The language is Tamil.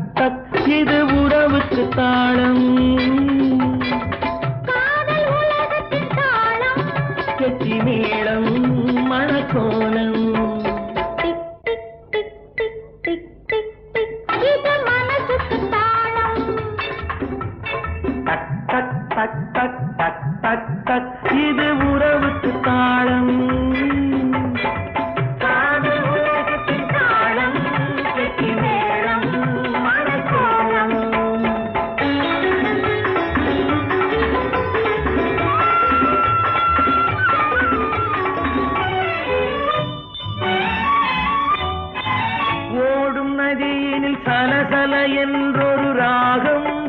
தக் இது உறவுக்கு தாளம் காதல் உலகத்தின் தாளம் கெட்டி மேளம் மணக்கோலம் tick tick tick tick tick tick tick இது மனசுக்கு தாளம் தக் தக் தக் தக் தக் தக் தக் இது உறவுக்கு தாளம் காதல் உலகத்தின் தாளம் கெட்டி மேளம் மணக்கோலம் ஓடும் நதியினில் சலசல என்றொரு ராகம்